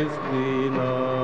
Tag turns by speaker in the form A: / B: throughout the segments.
A: وسطنا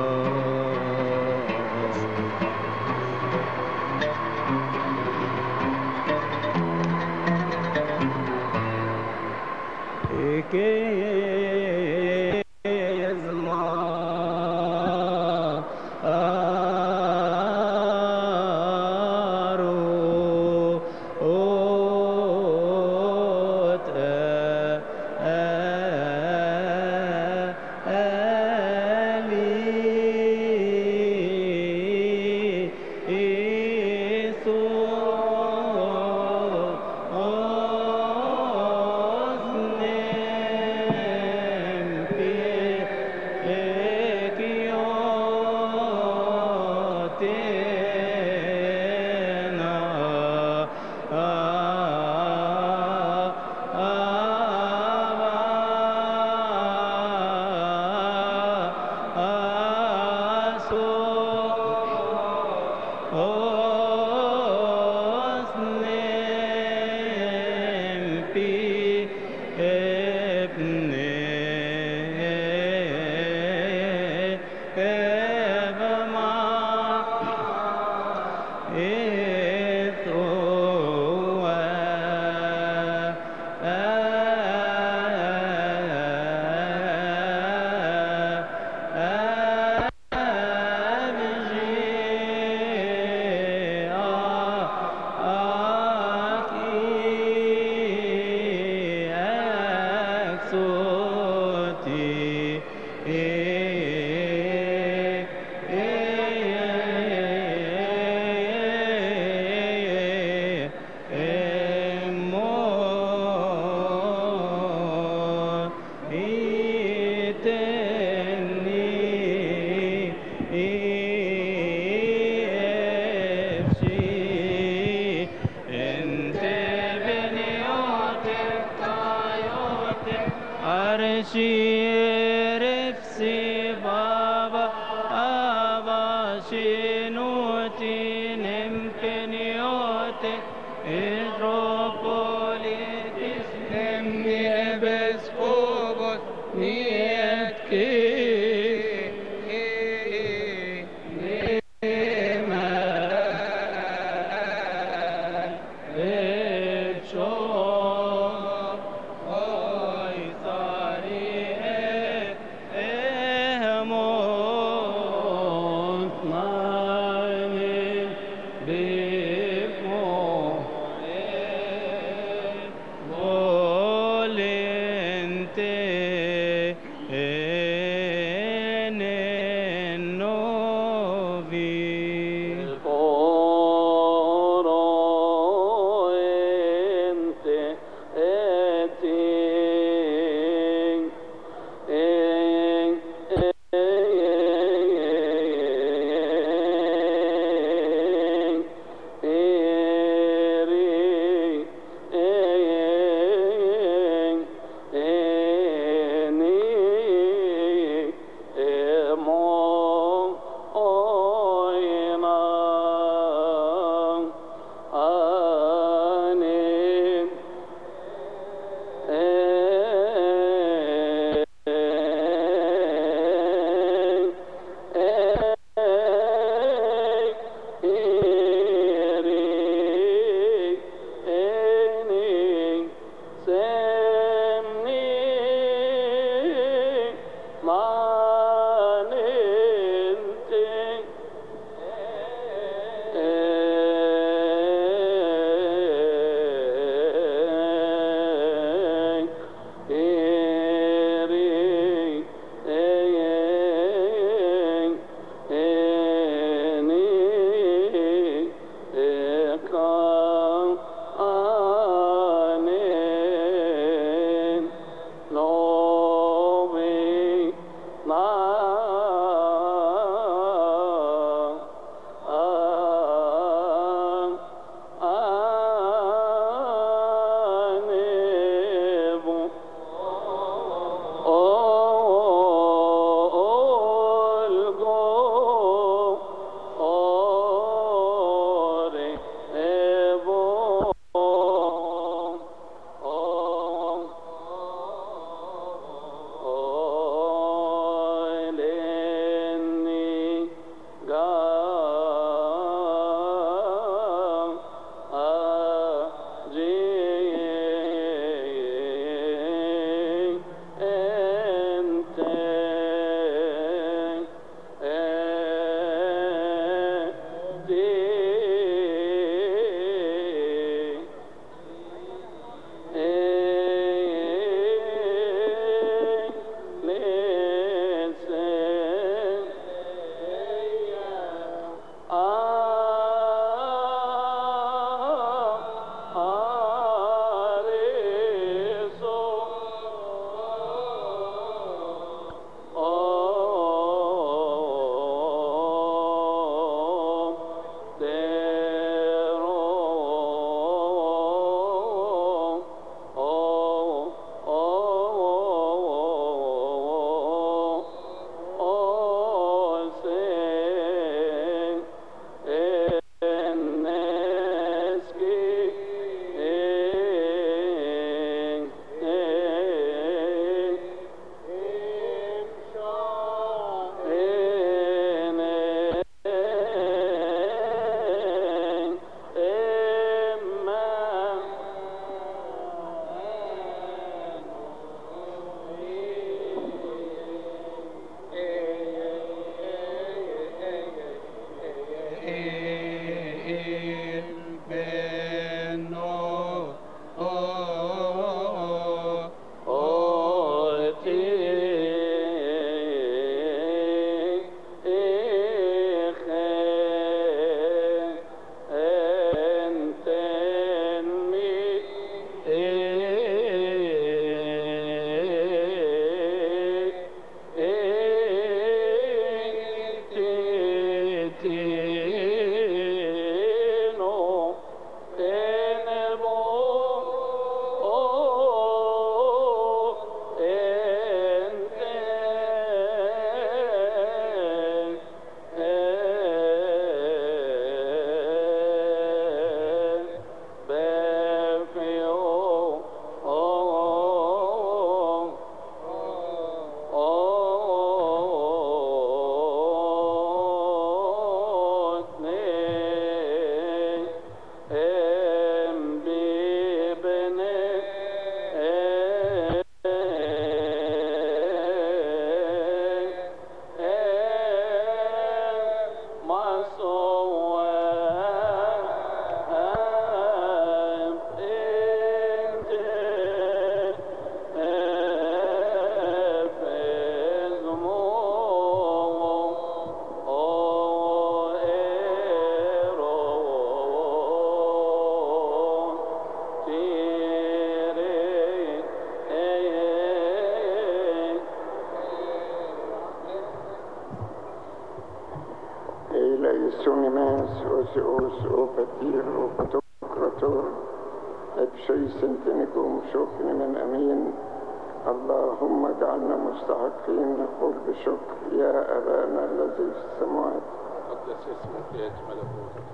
A: سونيماس وسيوس وبتير وبتوكراتور ابشي سنتنكم شكر من أمين اللهم اجعلنا مستحقين نقول بشكر يا أبانا الذي في السماوات
B: قدس اسمك يأتي ملكوتك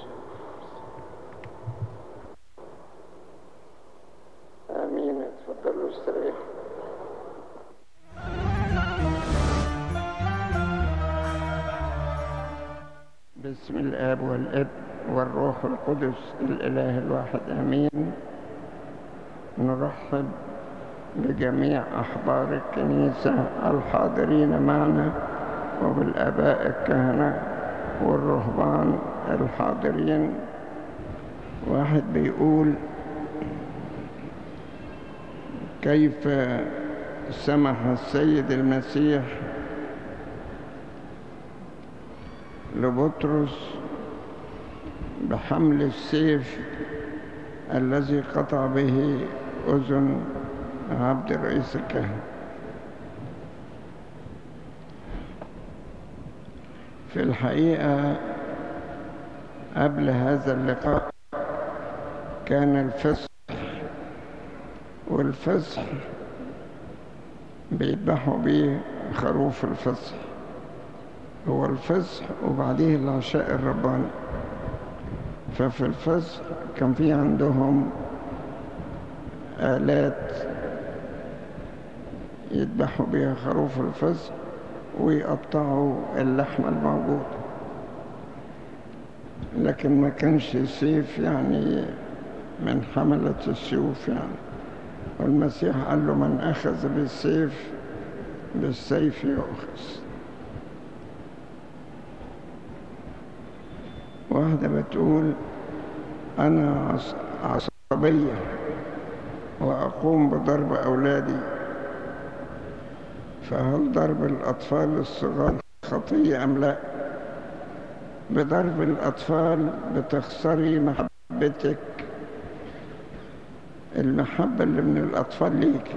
A: آمين اتفضلوا استريحوا بسم الآب والابن والروح القدس الإله الواحد آمين نرحب بجميع أحبار الكنيسة الحاضرين معنا وبالآباء الكهنة والرهبان الحاضرين واحد بيقول كيف سمح السيد المسيح لبطرس بحمل السيف الذي قطع به أذن عبد رئيس الكهنة في الحقيقة قبل هذا اللقاء كان الفصح والفصح بيذبحوا بيه خروف الفصح هو الفصح وبعديه العشاء الرباني ففي الفصح كان في عندهم آلات يذبحوا بها خروف الفصح ويقطعوا اللحم الموجود لكن ما كانش سيف يعني من حملة السيوف يعني والمسيح قال له من أخذ بالسيف بالسيف يؤخذ واحدة بتقول أنا عصبية وأقوم بضرب أولادي فهل ضرب الأطفال الصغار خطية أم لا بضرب الأطفال بتخسري محبتك المحبة اللي من الأطفال ليك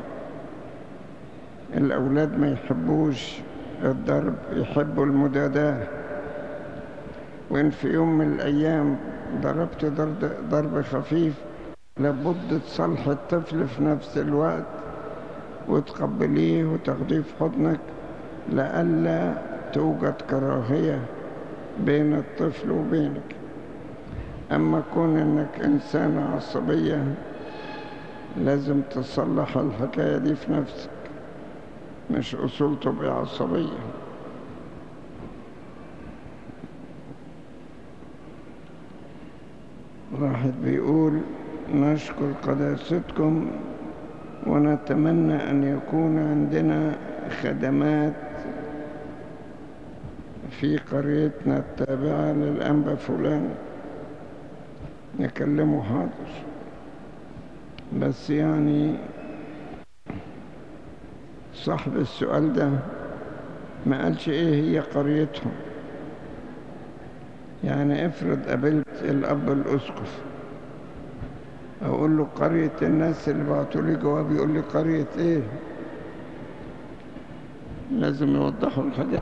A: الأولاد ما يحبوش الضرب يحبوا المداداة وإن في يوم من الأيام ضربت ضرب, ضرب خفيف لابد تصلح الطفل في نفس الوقت وتقبليه وتاخديه في حضنك لئلا توجد كراهية بين الطفل وبينك أما كون أنك إنسانة عصبية لازم تصلح الحكاية دي في نفسك مش أصول تبقى عصبية واحد بيقول نشكر قداستكم ونتمنى أن يكون عندنا خدمات في قريتنا التابعة للأنبا فلان نكلمه حاضر بس يعني صاحب السؤال ده ما قالش ايه هي قريتهم يعني افرض قابلت الاب الاسقف اقول له قرية الناس اللي بعتوا لي جواب يقول لي قرية ايه لازم يوضحوا الحاجات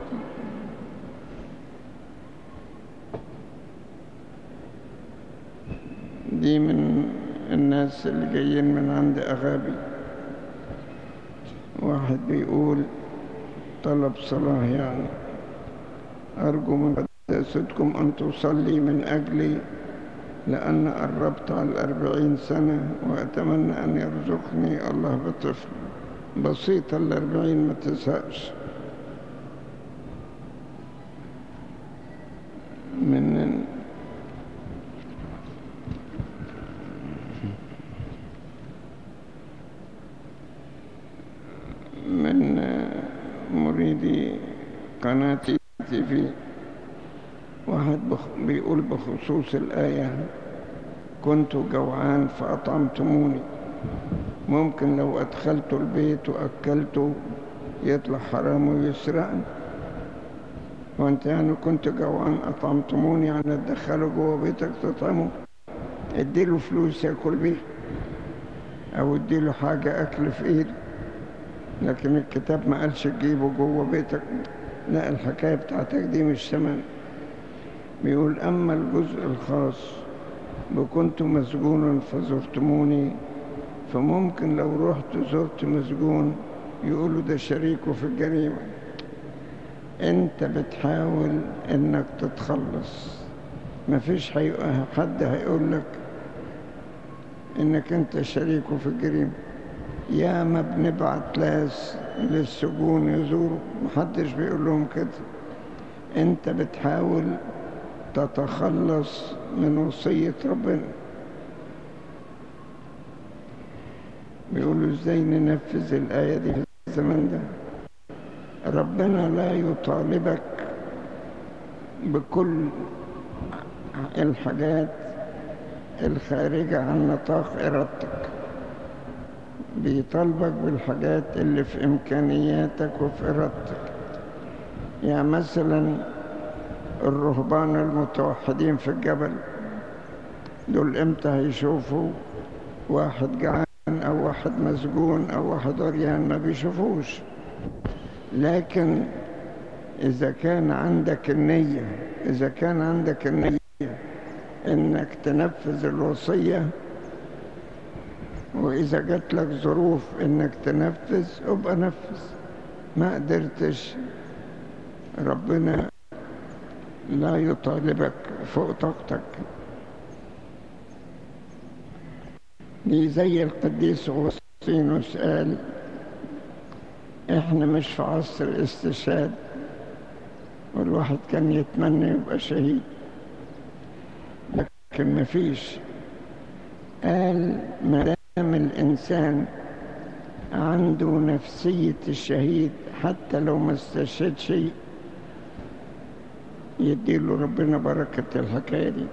A: دي من الناس اللي جايين من عند أغابي واحد بيقول طلب صلاة يعني أرجو من قداستكم أن تصلي من أجلي لأن قربت على الأربعين سنة وأتمنى أن يرزقني الله بطفل بسيطة الأربعين ما تزهقش من من مريدي قناة تي في واحد بيقول بخصوص الآية كنت جوعان فأطعمتموني ممكن لو أدخلت البيت وأكلته يطلع حرام ويسرقني وانت يعني كنت جوعان أطعمتموني يعني تدخله جوه بيتك تطعمه اديله فلوس ياكل بيها أو اديله حاجة أكل في إيده لكن الكتاب ما قالش تجيبه جوه بيتك لا الحكاية بتاعتك دي مش تمام بيقول أما الجزء الخاص بكنت مسجونا فزرتموني فممكن لو رحت زرت مسجون يقولوا ده شريكه في الجريمة انت بتحاول انك تتخلص مفيش حي... حد هيقول لك انك انت شريكه في الجريمة يا ما بنبعت ناس للسجون يزوروا محدش بيقول لهم كده انت بتحاول تتخلص من وصية ربنا بيقولوا ازاي ننفذ الآية دي في الزمن ده ربنا لا يطالبك بكل الحاجات الخارجة عن نطاق إرادتك بيطالبك بالحاجات اللي في إمكانياتك وفي إرادتك يعني مثلا الرهبان المتوحدين في الجبل دول امتى هيشوفوا واحد جعان او واحد مسجون او واحد عريان ما بيشوفوش لكن اذا كان عندك النية اذا كان عندك النية انك تنفذ الوصية واذا جات لك ظروف انك تنفذ ابقى نفذ ما قدرتش ربنا لا يطالبك فوق طاقتك دي زي القديس أغسطينوس قال احنا مش في عصر استشهاد والواحد كان يتمنى يبقى شهيد لكن مفيش قال ما دام الإنسان عنده نفسية الشهيد حتى لو ما استشهد شيء يديله ربنا بركة الحكاية دي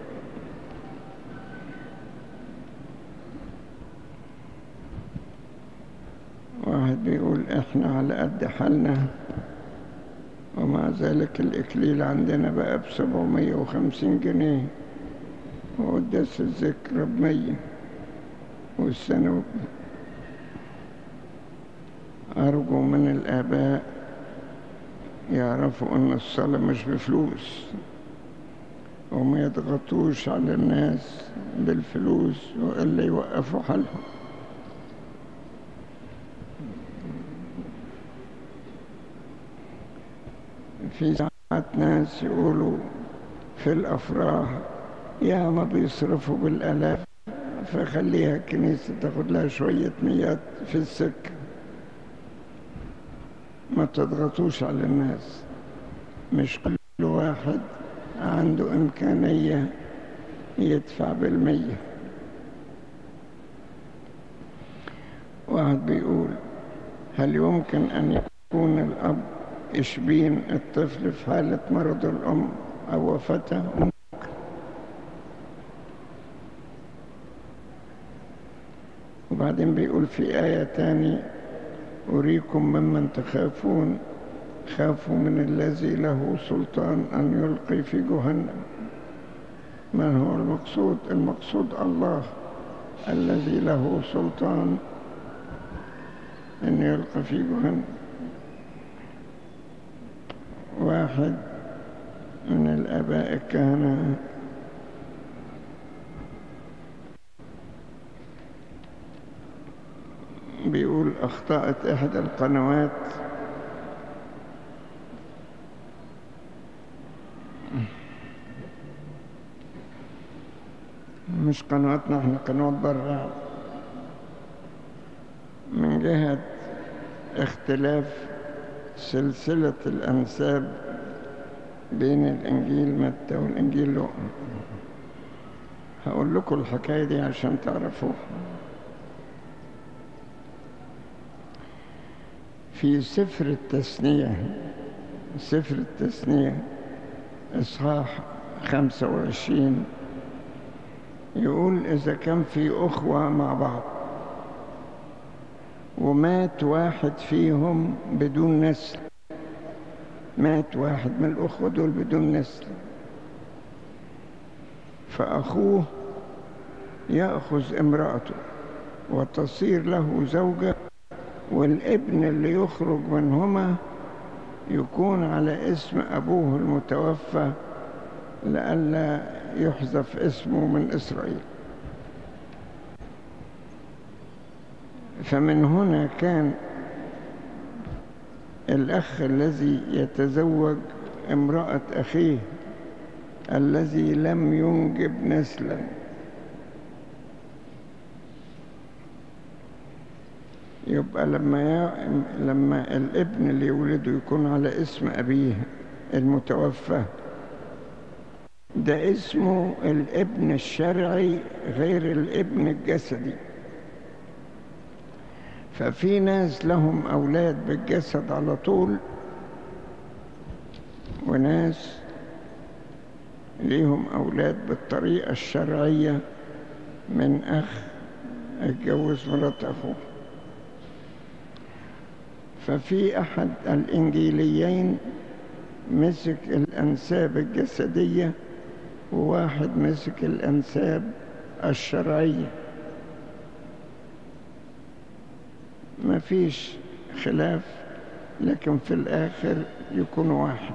A: واحد بيقول احنا على قد حالنا ومع ذلك الإكليل عندنا بقى بسبعمية وخمسين جنيه وقداس الذكر بمية والسنة أرجو من الآباء يعرفوا أن الصلاة مش بفلوس وما يضغطوش على الناس بالفلوس وإلا يوقفوا حالهم في ساعات ناس يقولوا في الأفراح يا ما بيصرفوا بالآلاف فخليها الكنيسة تاخد لها شوية ميات في السكة ما تضغطوش على الناس مش كل واحد عنده إمكانية يدفع بالمية واحد بيقول هل يمكن أن يكون الأب إشبين الطفل في حالة مرض الأم أو وفاته ممكن وبعدين بيقول في آية تاني أريكم ممن تخافون خافوا من الذي له سلطان أن يلقي في جهنم ما هو المقصود المقصود الله الذي له سلطان أن يلقى في جهنم واحد من الآباء الكهنة بيقول أخطأت إحدى القنوات مش قنواتنا احنا قنوات برا من جهة اختلاف سلسلة الأنساب بين الإنجيل متى والإنجيل لوقا هقول لكم الحكاية دي عشان تعرفوها في سفر التثنية سفر التثنية إصحاح خمسة وعشرين يقول إذا كان في أخوة مع بعض ومات واحد فيهم بدون نسل مات واحد من الأخوة دول بدون نسل فأخوه يأخذ امرأته وتصير له زوجة والابن اللي يخرج منهما يكون على اسم أبوه المتوفى لئلا يحذف اسمه من إسرائيل فمن هنا كان الأخ الذي يتزوج امرأة أخيه الذي لم ينجب نسلا يبقى لما ي... لما الابن اللي يولده يكون على اسم أبيه المتوفى ده اسمه الابن الشرعي غير الابن الجسدي ففي ناس لهم أولاد بالجسد على طول وناس ليهم أولاد بالطريقة الشرعية من أخ اتجوز مرات أخوه ففي أحد الإنجيليين مسك الأنساب الجسدية وواحد مسك الأنساب الشرعية ما فيش خلاف لكن في الآخر يكون واحد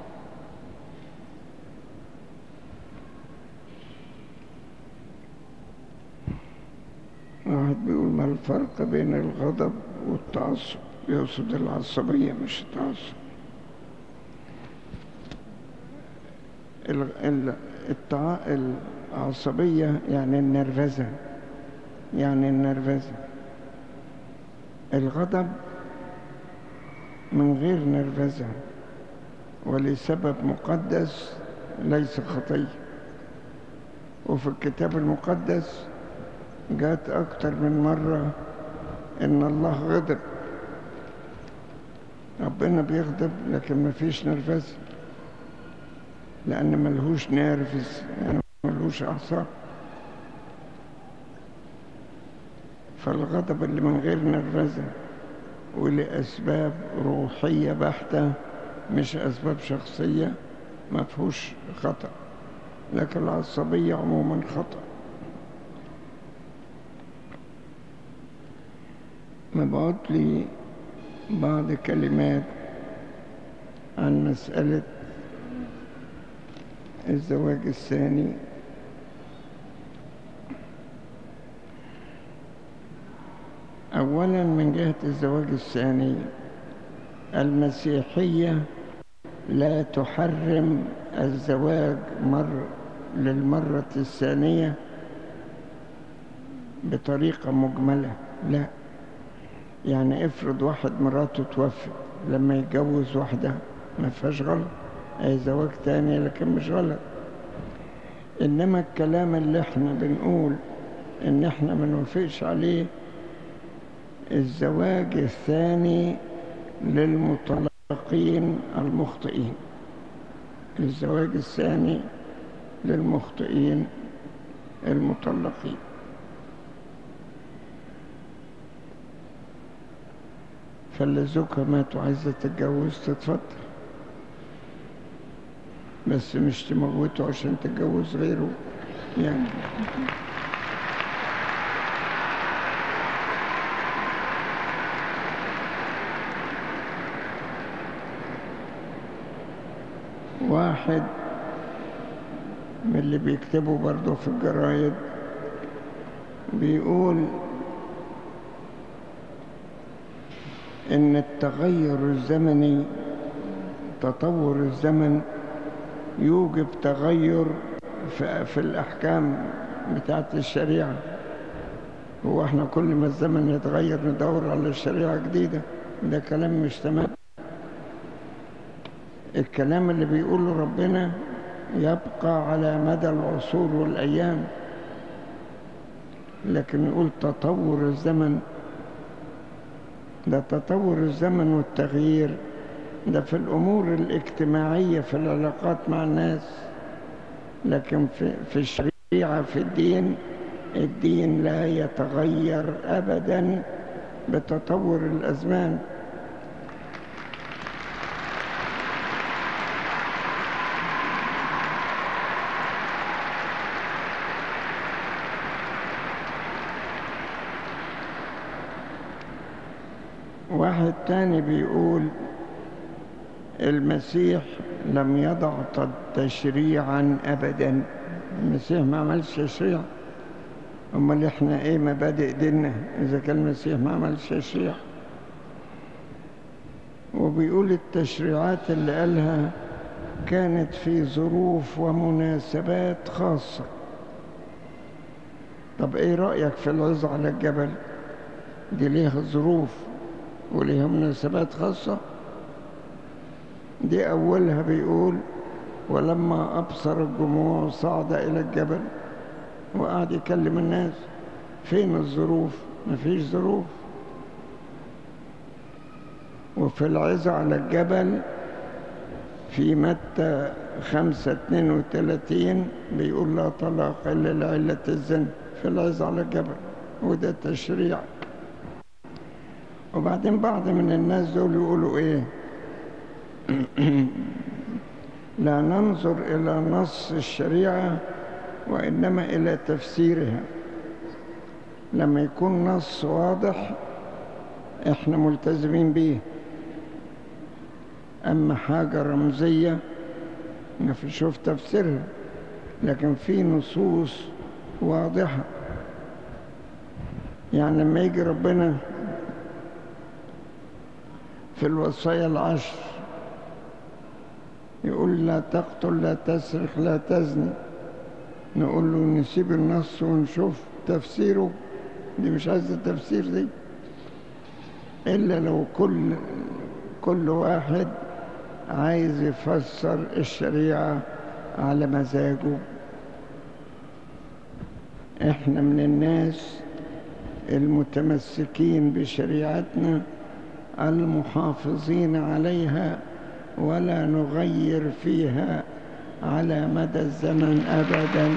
A: واحد بيقول ما الفرق بين الغضب والتعصب يقصد العصبية مش التعصب التع... العصبية يعني النرفزة يعني النرفزة الغضب من غير نرفزة ولسبب مقدس ليس خطية وفي الكتاب المقدس جاءت أكتر من مرة إن الله غضب ربنا بيغضب لكن ما فيش نرفزة لأن ملهوش نرفز يعني ملهوش أعصاب فالغضب اللي من غير نرفزة ولأسباب روحية بحتة مش أسباب شخصية ما فيهوش خطأ لكن العصبية عموما خطأ مبعوث لي بعض كلمات عن مسألة الزواج الثاني أولا من جهة الزواج الثاني المسيحية لا تحرم الزواج مر للمرة الثانية بطريقة مجملة لا يعني افرض واحد مراته توفت لما يتجوز واحدة ما فيهاش غلط أي زواج تاني لكن مش غلط إنما الكلام اللي احنا بنقول إن احنا ما نوافقش عليه الزواج الثاني للمطلقين المخطئين الزواج الثاني للمخطئين المطلقين فاللي زوجها مات وعايزة تتجوز تتفضل بس مش تموته عشان تتجوز غيره يعني واحد من اللي بيكتبوا برضه في الجرايد بيقول ان التغير الزمني تطور الزمن يوجب تغير في, في الأحكام بتاعت الشريعة هو احنا كل ما الزمن يتغير ندور على الشريعة جديدة ده كلام مش تمام الكلام اللي بيقوله ربنا يبقى على مدى العصور والأيام لكن يقول تطور الزمن ده تطور الزمن والتغيير ده في الأمور الاجتماعية في العلاقات مع الناس لكن في, في الشريعة في الدين الدين لا يتغير أبدا بتطور الأزمان واحد تاني بيقول المسيح لم يضع تشريعا أبدا المسيح ما عملش تشريع أمال إحنا إيه مبادئ ديننا إذا كان المسيح ما عملش تشريع وبيقول التشريعات اللي قالها كانت في ظروف ومناسبات خاصة طب ايه رأيك في العظة على الجبل دي ليها ظروف وليها مناسبات خاصة دي أولها بيقول ولما أبصر الجموع صعد إلى الجبل وقعد يكلم الناس فين الظروف مفيش ظروف وفي العظة على الجبل في متى خمسة اتنين وتلاتين بيقول لا طلاق إلا لعلة الزنا في العظة على الجبل وده تشريع وبعدين بعض من الناس دول يقولوا ايه لا ننظر إلى نص الشريعة وإنما إلى تفسيرها لما يكون نص واضح احنا ملتزمين بيه أما حاجة رمزية نشوف تفسيرها لكن في نصوص واضحة يعني لما يجي ربنا في الوصايا العشر يقول لا تقتل لا تسرق لا تزني نقول له نسيب النص ونشوف تفسيره دي مش عايزة تفسير دي إلا لو كل كل واحد عايز يفسر الشريعة على مزاجه احنا من الناس المتمسكين بشريعتنا المحافظين عليها ولا نغير فيها على مدى الزمن أبدا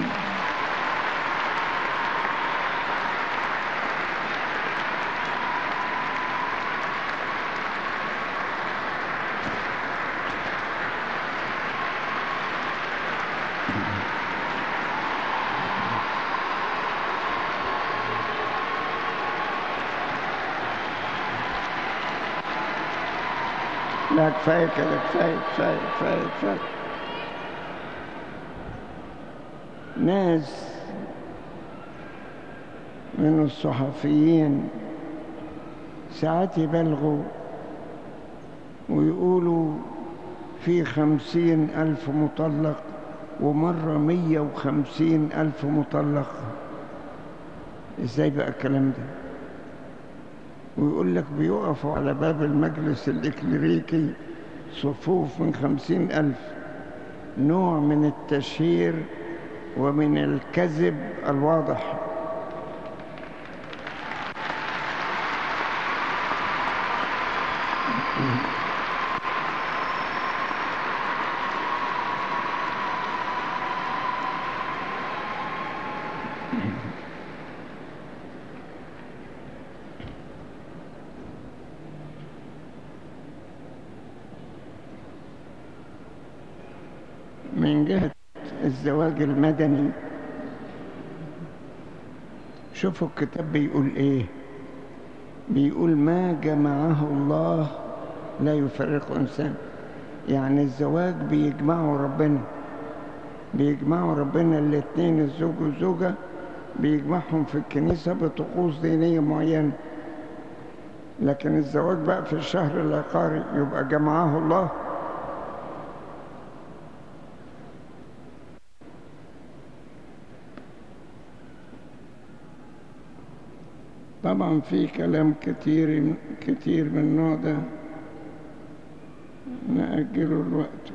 A: لا كفاية كده كفاية كفاية كفاية كفاية ناس من الصحفيين ساعات يبلغوا ويقولوا في خمسين ألف مطلق ومرة مية وخمسين ألف مطلق إزاي بقى الكلام ده ويقول لك بيقفوا على باب المجلس الإكليريكي صفوف من خمسين ألف نوع من التشهير ومن الكذب الواضح من جهة الزواج المدني شوفوا الكتاب بيقول ايه بيقول ما جمعه الله لا يفرق انسان يعني الزواج بيجمعه ربنا بيجمعوا ربنا الاثنين الزوج والزوجة بيجمعهم في الكنيسة بطقوس دينية معينة لكن الزواج بقى في الشهر العقاري يبقى جمعه الله طبعا في كلام كتير كتير من النوع ده نأجله الوقت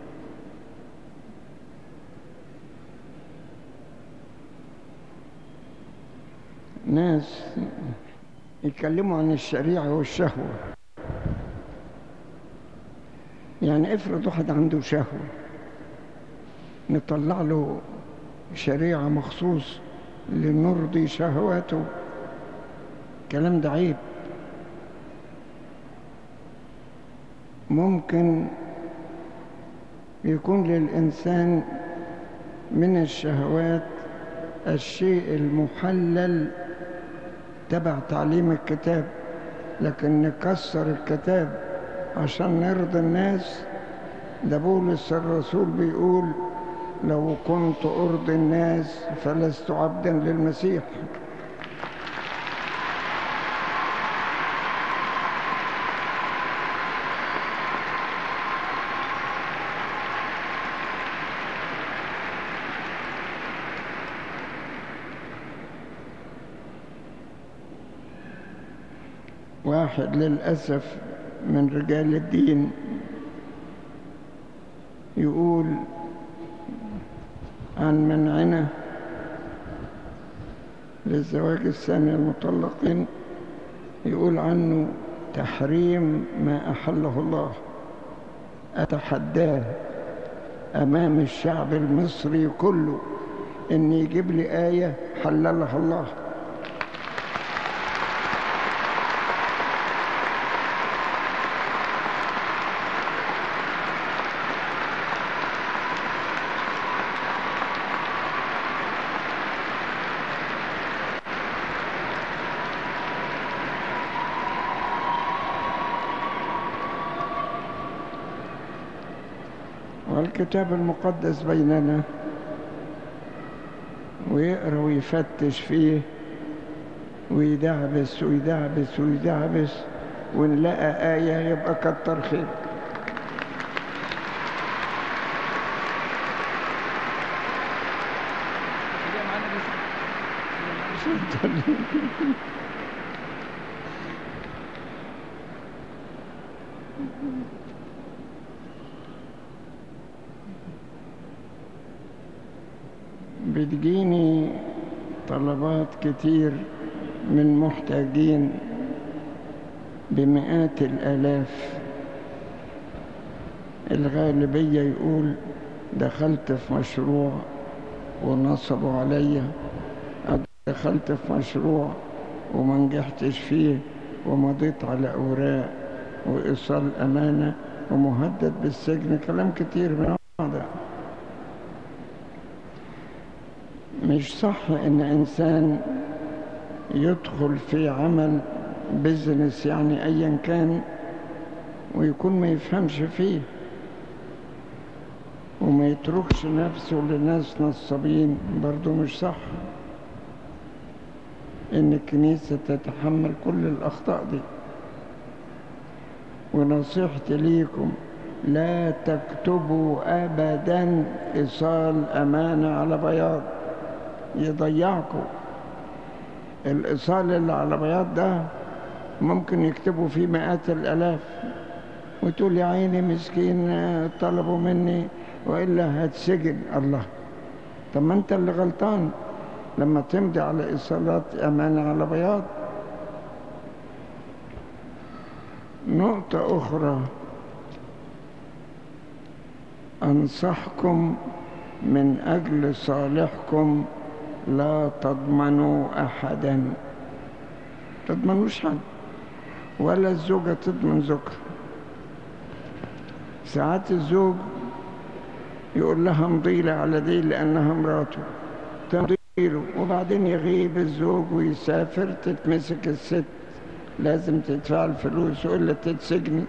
A: ناس يتكلموا عن الشريعة والشهوة يعني افرض واحد عنده شهوة نطلع له شريعة مخصوص لنرضي شهواته الكلام ده عيب ممكن يكون للإنسان من الشهوات الشيء المحلل تبع تعليم الكتاب لكن نكسر الكتاب عشان نرضي الناس ده بولس الرسول بيقول لو كنت أرضي الناس فلست عبدا للمسيح واحد للأسف من رجال الدين يقول عن منعنا للزواج الثاني المطلقين يقول عنه تحريم ما أحله الله أتحداه أمام الشعب المصري كله إن يجيب لي آية حللها الله والكتاب المقدس بيننا ويقرا ويفتش فيه ويدعبس ويدعبس ويدعبس ونلاقى آية يبقى كتر خير بتجيني طلبات كتير من محتاجين بمئات الآلاف الغالبية يقول دخلت في مشروع ونصبوا عليا دخلت في مشروع وما نجحتش فيه ومضيت على أوراق وإيصال أمانة ومهدد بالسجن كلام كتير من هذا مش صح ان انسان يدخل في عمل بزنس يعني ايا كان ويكون ما يفهمش فيه وما يتركش نفسه لناس نصابين برضو مش صح ان الكنيسة تتحمل كل الاخطاء دي ونصيحتي ليكم لا تكتبوا ابدا ايصال امانة على بياض يضيعكم الإيصال اللي على بياض ده ممكن يكتبوا فيه مئات الآلاف وتقول يا عيني مسكين طلبوا مني وإلا هتسجن الله طب ما أنت اللي غلطان لما تمضي على إيصالات أمانة على بياض نقطة أخرى أنصحكم من أجل صالحكم لا تضمنوا أحدا تضمنوش حد ولا الزوجة تضمن زوجها ساعات الزوج يقول لها امضي على دي لأنها مراته تمضي له وبعدين يغيب الزوج ويسافر تتمسك الست لازم تدفع الفلوس وإلا تتسجني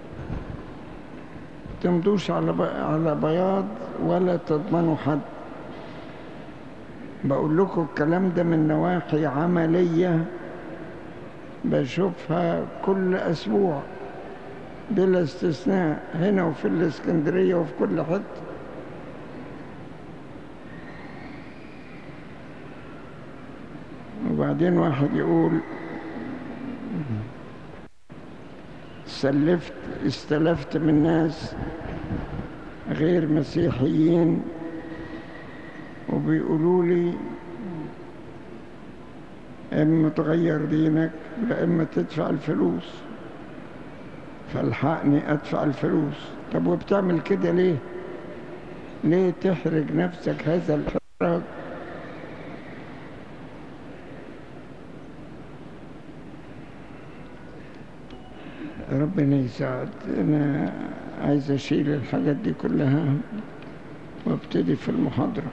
A: تمضوش على على بياض ولا تضمنوا حد بقول لكم الكلام ده من نواحي عملية بشوفها كل أسبوع بلا استثناء هنا وفي الإسكندرية وفي كل حتة وبعدين واحد يقول سلفت استلفت من ناس غير مسيحيين وبيقولوا لي اما تغير دينك لا اما تدفع الفلوس فالحقني ادفع الفلوس طب وبتعمل كده ليه ليه تحرج نفسك هذا الحراج ربنا يساعد انا عايز اشيل الحاجات دي كلها وابتدي في المحاضره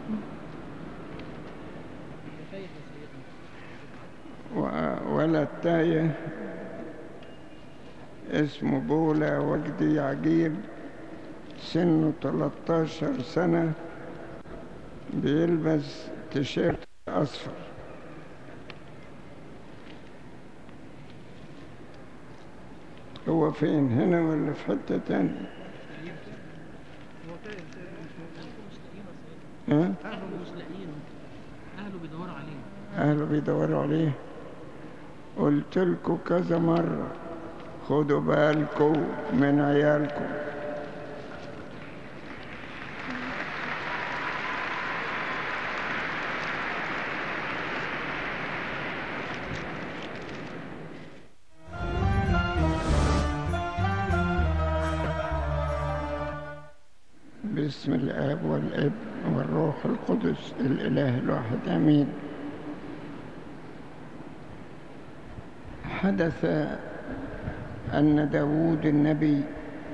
A: ولد تايه اسمه بولا وجدي عجيب سنه 13 سنة بيلبس تيشيرت أصفر هو فين هنا ولا في حتة تانية
C: هو كده مش لاقيين أصلاً.
A: ها؟
C: اهله مش لاقيينه اهله بيدوروا عليه
A: أهله بيدوروا عليه قلت لكم كذا مرة خدوا بالكم من عيالكم باسم الآب والابن والروح القدس الإله الواحد آمين حدث أن داود النبي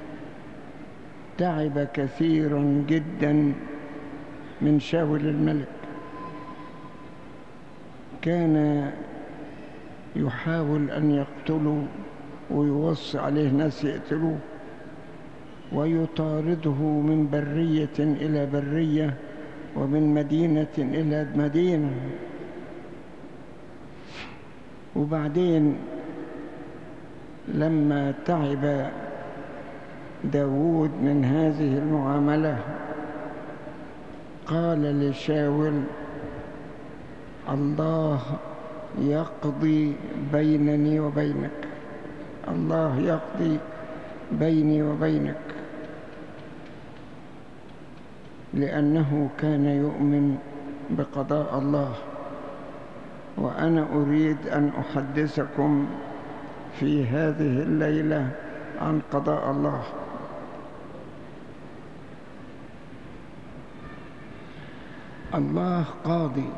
A: تعب كثيرا جدا من شاول الملك كان يحاول أن يقتله ويوصي عليه ناس يقتلوه ويطارده من برية إلى برية ومن مدينة إلى مدينة وبعدين لما تعب داود من هذه المعاملة قال لشاول الله يقضي بينني وبينك الله يقضي بيني وبينك لأنه كان يؤمن بقضاء الله وأنا أريد أن أحدثكم في هذه الليلة عن قضاء الله الله قاضي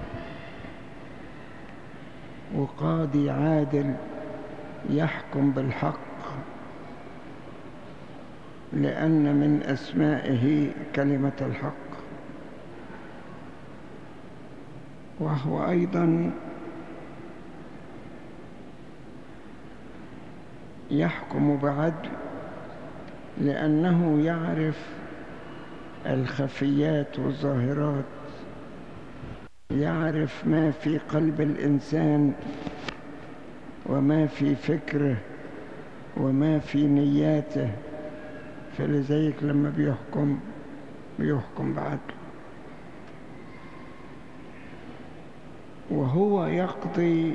A: وقاضي عادل يحكم بالحق لأن من أسمائه كلمة الحق وهو أيضا يحكم بعدل لأنه يعرف الخفيات والظاهرات يعرف ما في قلب الإنسان وما في فكره وما في نياته فلذلك لما بيحكم بيحكم بعدل وهو يقضي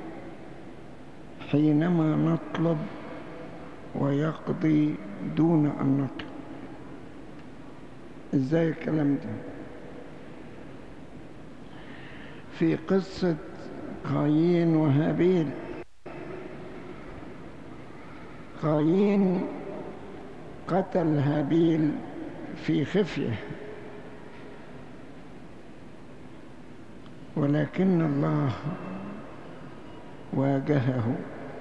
A: حينما نطلب ويقضي دون أن نطلب ازاي الكلام ده في قصة قايين وهابيل قايين قتل هابيل في خفيه ولكن الله واجهه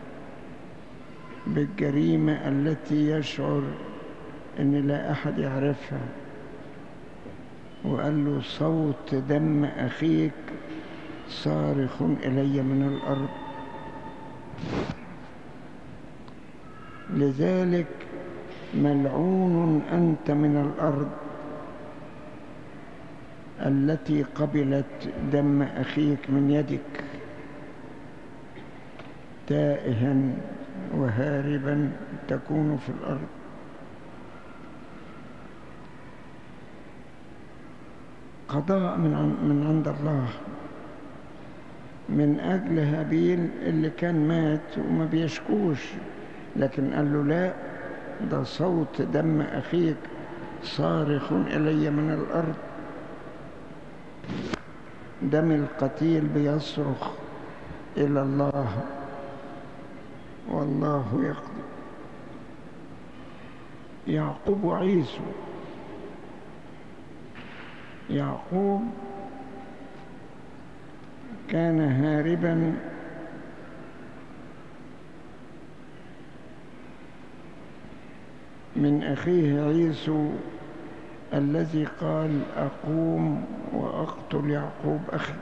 A: بالجريمة التي يشعر أن لا أحد يعرفها وقال له صوت دم أخيك صارخ إلي من الأرض لذلك ملعون أنت من الأرض التي قبلت دم أخيك من يدك تائها وهاربا تكون في الأرض قضاء من عن- من عند الله من أجل هابيل اللي كان مات وما بيشكوش لكن قال له لا ده صوت دم أخيك صارخ إلي من الأرض دم القتيل بيصرخ إلى الله والله يقضي يعقوب وعيسو يعقوب كان هاربا من أخيه عيسو الذي قال أقوم وأقتل يعقوب أخي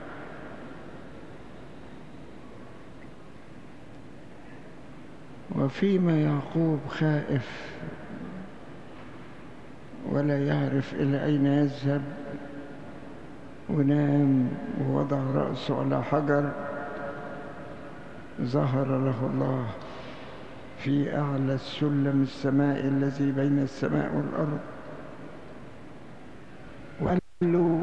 A: وفيما يعقوب خائف ولا يعرف إلى أين يذهب ونام ووضع رأسه على حجر ظهر له الله في أعلى السلم السماء الذي بين السماء والأرض وقال له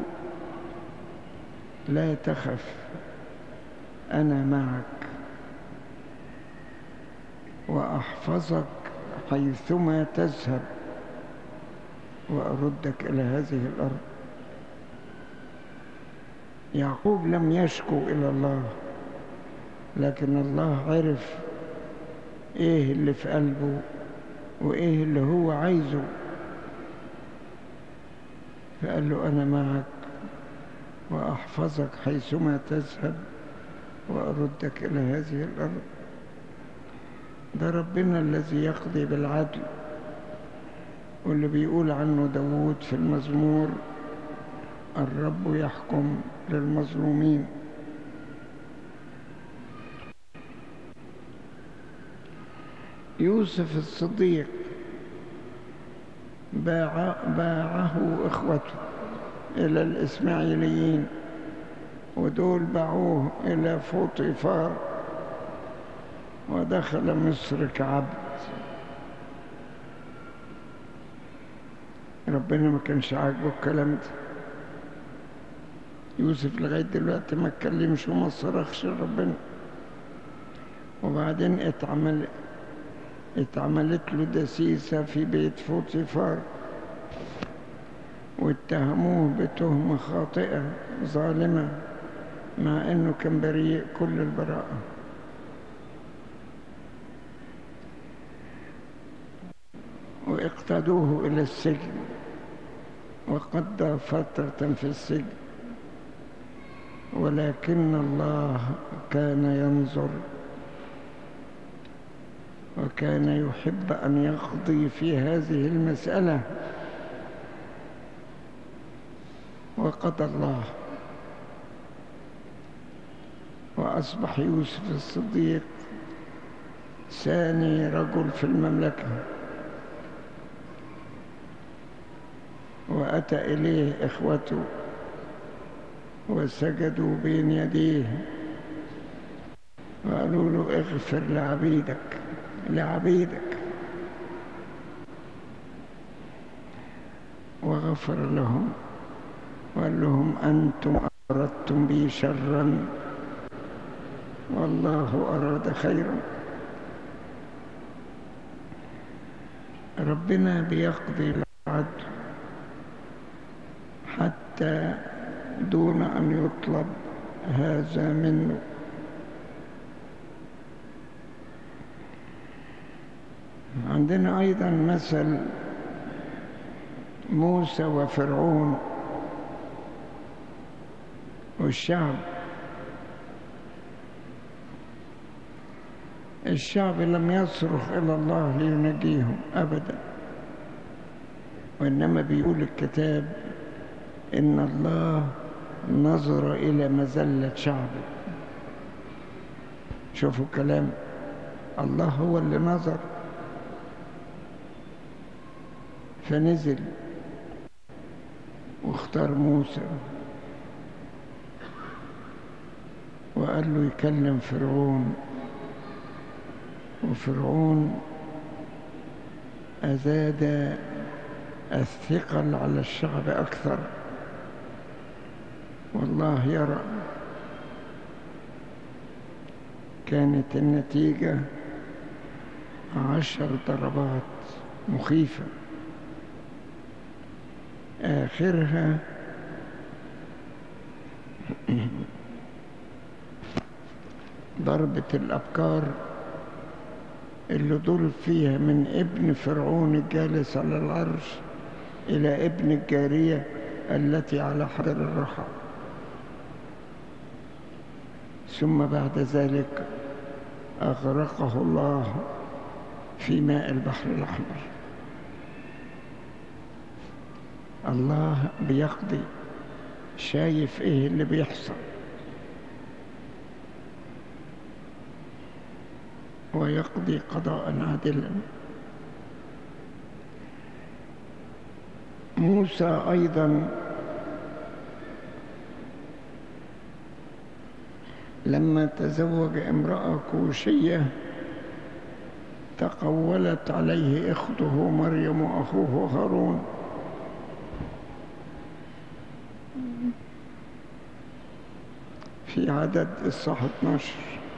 A: لا تخف أنا معك وأحفظك حيثما تذهب وأردك إلى هذه الأرض يعقوب لم يشكو إلى الله لكن الله عرف إيه اللي في قلبه وإيه اللي هو عايزه فقال له أنا معك وأحفظك حيثما تذهب وأردك إلى هذه الأرض ده ربنا الذي يقضي بالعدل واللي بيقول عنه داود في المزمور الرب يحكم للمظلومين يوسف الصديق باع باعه إخوته إلى الإسماعيليين ودول باعوه إلى فوطيفار ودخل مصر كعبد ربنا ما كانش عاجبه الكلام ده يوسف لغاية دلوقتي ما اتكلمش وما صرخش لربنا وبعدين اتعمل اتعملت له دسيسة في بيت فوطيفار واتهموه بتهمة خاطئة ظالمة مع انه كان بريء كل البراءة واقتادوه إلى السجن وقضى فترة في السجن ولكن الله كان ينظر وكان يحب أن يقضي في هذه المسألة وقضى الله وأصبح يوسف الصديق ثاني رجل في المملكة وأتى إليه إخوته وسجدوا بين يديه وقالوا له اغفر لعبيدك لعبيدك وغفر لهم وقال لهم أنتم أردتم بي شرا والله أراد خيرا ربنا بيقضي العدل حتى دون أن يطلب هذا منه عندنا أيضا مثل موسى وفرعون والشعب الشعب لم يصرخ إلى الله لينجيهم أبدا وإنما بيقول الكتاب إن الله نظر إلى مزلة شعبه شوفوا كلام الله هو اللي نظر فنزل واختار موسى وقال له يكلم فرعون وفرعون أزاد الثقل على الشعب أكثر والله يرى كانت النتيجة عشر ضربات مخيفة آخرها ضربة الأبكار اللي دول فيها من ابن فرعون الجالس على العرش إلى ابن الجارية التي على حجر الرحى ثم بعد ذلك أغرقه الله في ماء البحر الأحمر الله بيقضي شايف ايه اللي بيحصل ويقضي قضاء عادلا موسى أيضا لما تزوج امرأة كوشية تقولت عليه اخته مريم واخوه هارون في عدد الصح 12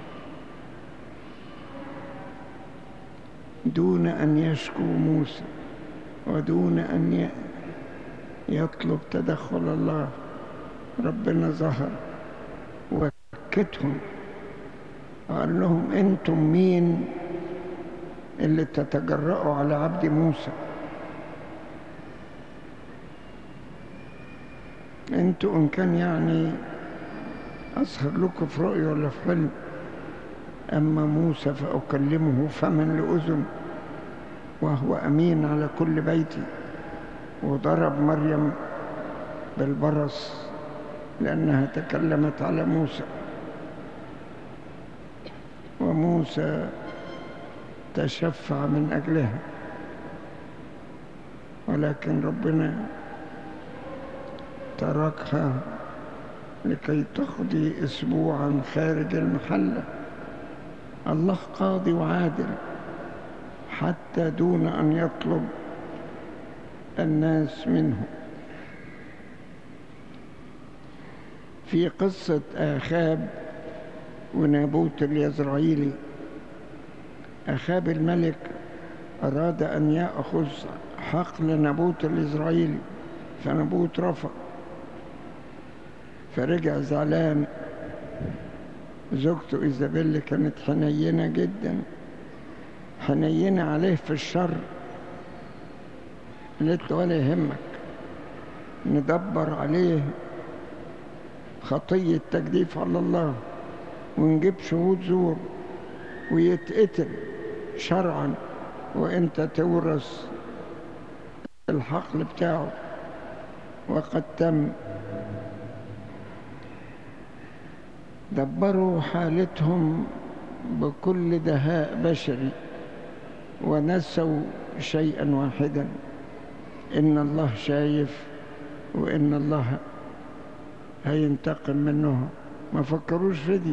A: دون ان يشكو موسى ودون ان ي- يطلب تدخل الله ربنا ظهر وكتهم قال لهم انتم مين اللي تتجرأوا على عبد موسى انتوا ان كان يعني اظهر لكم في رؤيا ولا في حلم اما موسى فاكلمه فما لاذن وهو امين على كل بيتي وضرب مريم بالبرص لانها تكلمت على موسى وموسى تشفع من أجلها ولكن ربنا تركها لكي تقضي أسبوعا خارج المحلة الله قاضي وعادل حتى دون أن يطلب الناس منه في قصة آخاب ونابوت اليزرعيلي أخاب الملك أراد أن يأخذ حقل نابوت الإسرائيلي فنابوت رفض فرجع زعلان زوجته إيزابيل كانت حنينة جدا حنينة عليه في الشر قالت له ولا يهمك ندبر عليه خطية تجديف على الله ونجيب شهود زور ويتقتل شرعا وانت تورث الحقل بتاعه وقد تم دبروا حالتهم بكل دهاء بشري ونسوا شيئا واحدا ان الله شايف وان الله هينتقم منهم ما فكروش في دي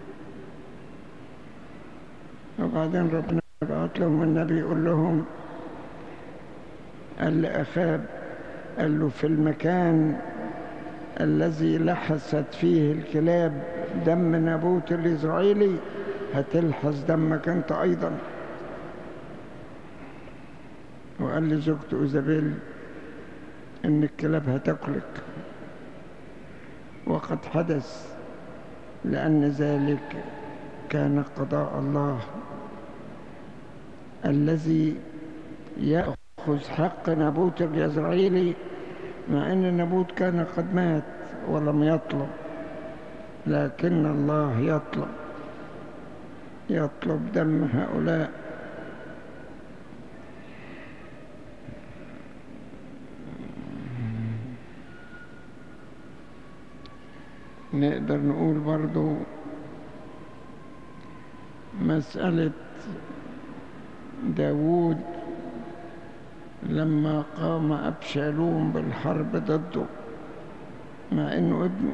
A: وبعدين ربنا بعت لهم النبي يقول لهم قال لأخاب قال له في المكان الذي لحست فيه الكلاب دم نابوت الإسرائيلي هتلحس دمك أنت أيضا وقال لزوجته إيزابيل إن الكلاب هتاكلك وقد حدث لأن ذلك كان قضاء الله الذي يأخذ حق نابوت اليزرعيلي مع أن نابوت كان قد مات ولم يطلب لكن الله يطلب يطلب دم هؤلاء نقدر نقول برضو مسألة داود لما قام أبشالوم بالحرب ضده مع أنه ابنه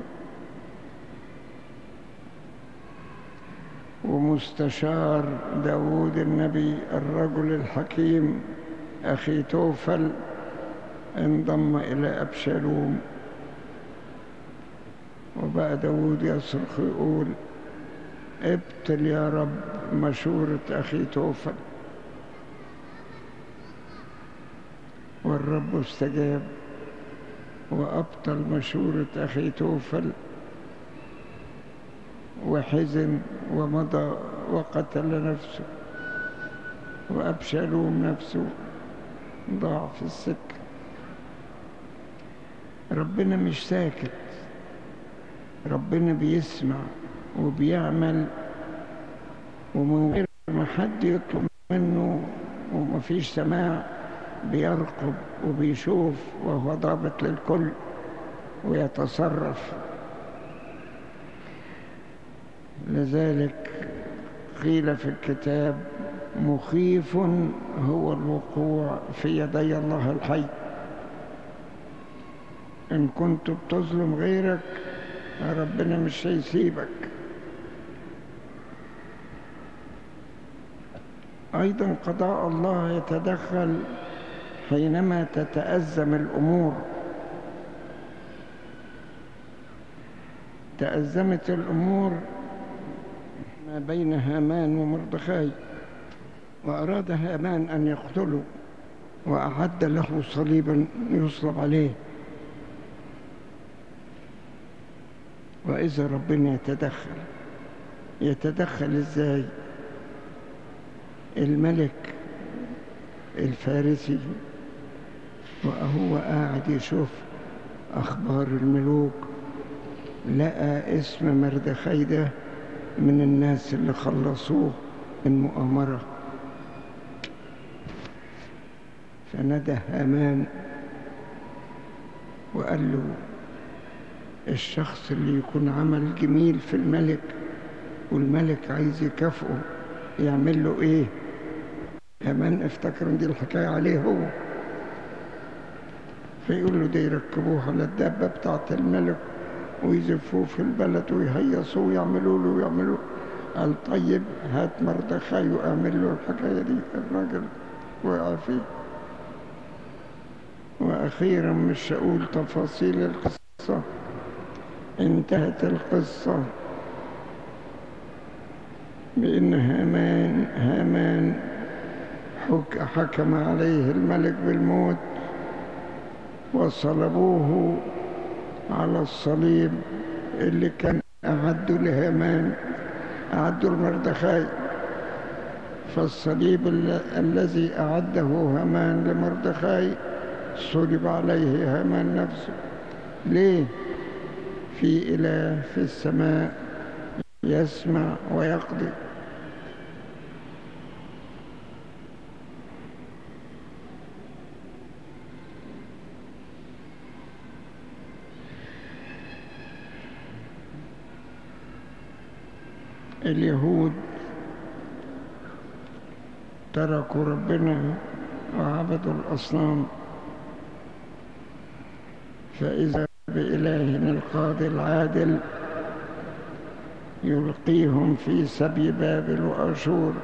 A: ومستشار داود النبي الرجل الحكيم أخي توفل انضم إلى أبشالوم وبقى داود يصرخ يقول ابتل يا رب مشورة أخي توفل والرب استجاب وأبطل مشورة أخي توفل وحزن ومضى وقتل نفسه وأبشالوم نفسه ضاع في السكة ربنا مش ساكت ربنا بيسمع وبيعمل ومن غير ما حد يطلب منه ومفيش سماع بيرقب وبيشوف وهو ضابط للكل ويتصرف لذلك قيل في الكتاب مخيف هو الوقوع في يدي الله الحي إن كنت بتظلم غيرك ربنا مش هيسيبك أيضا قضاء الله يتدخل حينما تتأزم الأمور تأزمت الأمور ما بين هامان ومردخاي وأراد هامان أن يقتله وأعد له صليبا يصلب عليه وإذا ربنا يتدخل يتدخل إزاي الملك الفارسي وهو قاعد يشوف أخبار الملوك لقى اسم مردخي ده من الناس اللي خلصوه من مؤامرة فندى هامان وقال له الشخص اللي يكون عمل جميل في الملك والملك عايز يكافئه يعمل له ايه هامان افتكر ان دي الحكاية عليه هو فيقول له ده يركبوه على الدابة بتاعت الملك ويزفوه في البلد ويهيصوه ويعملوا له ويعملوا قال طيب هات مردخاي واعمل له الحكاية دي الراجل وقع فيه وأخيرا مش هقول تفاصيل القصة انتهت القصة بأن هامان هامان حك حكم عليه الملك بالموت وصلبوه على الصليب اللي كان أعدوا لهامان أعدوا لمردخاي فالصليب ال- الذي أعده هامان لمردخاي صلب عليه هامان نفسه ليه في إله في السماء يسمع ويقضي اليهود تركوا ربنا وعبدوا الأصنام فإذا بإله القاضي العادل يلقيهم في سبي بابل وأشور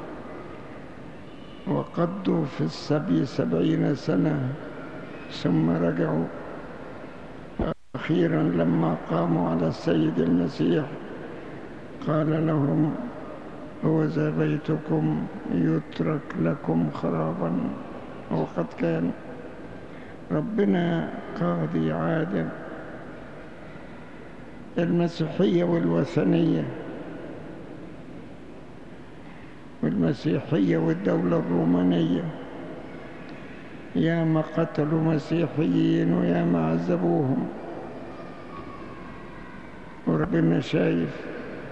A: وقضوا في السبي سبعين سنة ثم رجعوا أخيرا لما قاموا على السيد المسيح قال لهم هو ذا بيتكم يترك لكم خرابا وقد كان ربنا قاضي عادل المسيحية والوثنية والمسيحية والدولة الرومانية يا ما قتلوا مسيحيين ويا ما عذبوهم وربنا شايف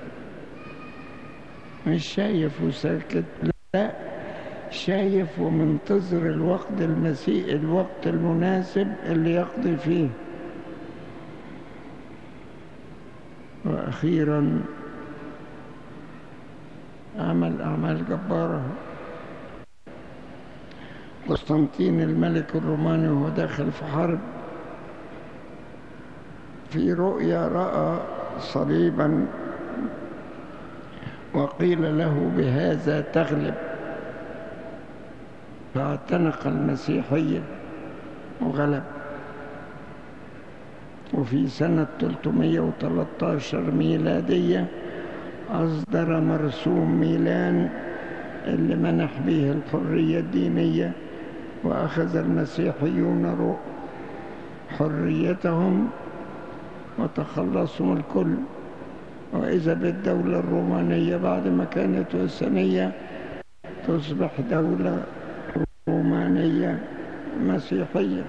A: مش شايف وساكت لا شايف ومنتظر الوقت المسيء الوقت المناسب اللي يقضي فيه وأخيرا عمل أعمال جبارة قسطنطين الملك الروماني وهو داخل في حرب في رؤيا رأى صليبا وقيل له بهذا تغلب فاعتنق المسيحية وغلب وفي سنة 313 ميلادية أصدر مرسوم ميلان اللي منح به الحرية الدينية وأخذ المسيحيون رو- حريتهم وتخلصوا من الكل وإذا بالدولة الرومانية بعد ما كانت وثنية تصبح دولة رومانية مسيحية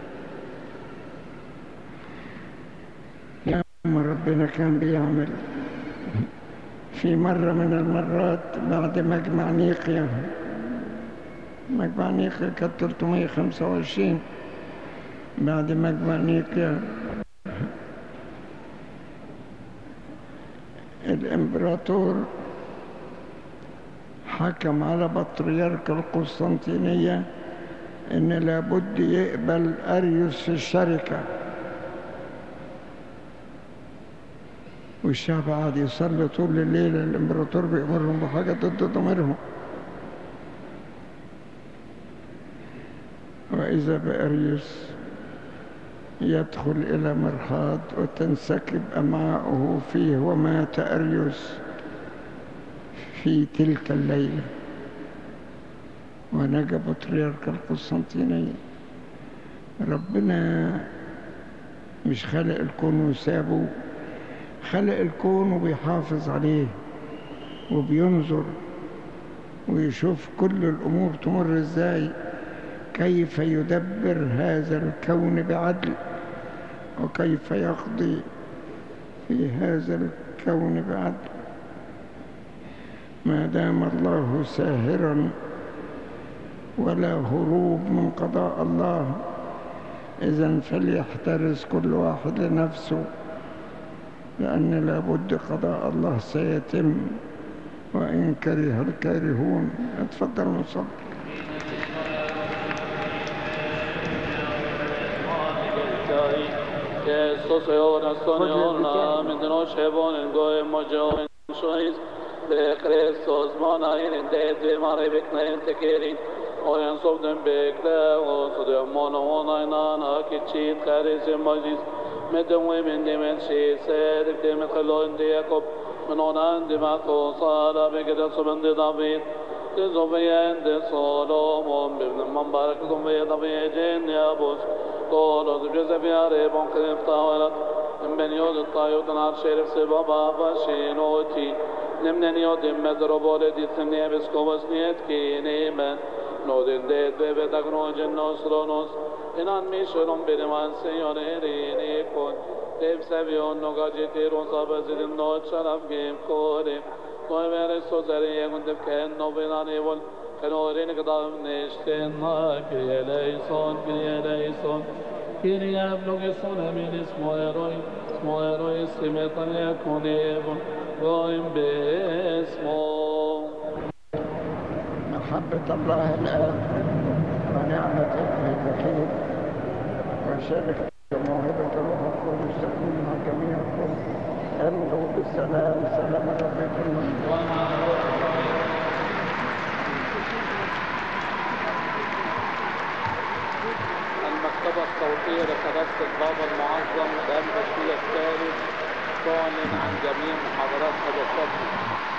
A: يا ما ربنا كان بيعمل في مرة من المرات بعد مجمع نيقيا مجمع نيقيا كانت 325 بعد مجمع نيقيا الإمبراطور حكم على بطريرك القسطنطينية إن لابد يقبل أريوس في الشركة والشعب قاعد يصلي طول الليل الامبراطور بيأمرهم بحاجة ضد ضميرهم وإذا بأريوس يدخل إلى مرحاض وتنسكب أمعاؤه فيه ومات أريوس في تلك الليلة ونجا بطريرك القسطنطينية ربنا مش خلق الكون وسابه خلق الكون وبيحافظ عليه وبينظر ويشوف كل الأمور تمر ازاي كيف يدبر هذا الكون بعدل وكيف يقضي في هذا الكون بعدل ما دام الله ساهرا ولا هروب من قضاء الله إذا فليحترس كل واحد لنفسه لأن لابد قضاء الله سيتم وإن كره الكارهون اتفضل مصطفى
B: Kristus ora soniona med noche bonen goe mojo shois be Kristus mana in det vi mare bekna inte kerin och en som den bekla och så det mona ona inana kichit karis majis med de women de men she said de med khalon de Jakob men onan de ma to sala be gada som de David de zobeyen de Solomon be man barak de David jen ya bos قولوا جوزيف يا ريب انقذ طاولت من بن يود الطايوت نار شرف سبابا فاشينوتي نمنن يود مدربول دي ثنية بسكوبس نيت كينيما نودن ديت بيبي تقنو جنوس رونوس إنان ميشلون بنمان سيونيريني كون Dev seviyon no gaceti rosa bezidin no çaraf gim kore. Noy vere sozeri yegun dev ken no benani vol. Kenorin gdam neşten na kriyeleyson kriyeleyson. Kyrie eυλογησόν εμήν εις μοερόι, εις μοερόι συμμετάν yakунevon, goim besmo.
A: محبة الله الآب ونعمة ابنه الوحيد وشركة موهبة الروح القدس تكون مع جميعكم امضوا بالسلام سلام ربكم
B: المكتبة الصوتية لقداسة البابا المعظم الآن بشير الثالث تعلن عن جميع محاضرات قداسته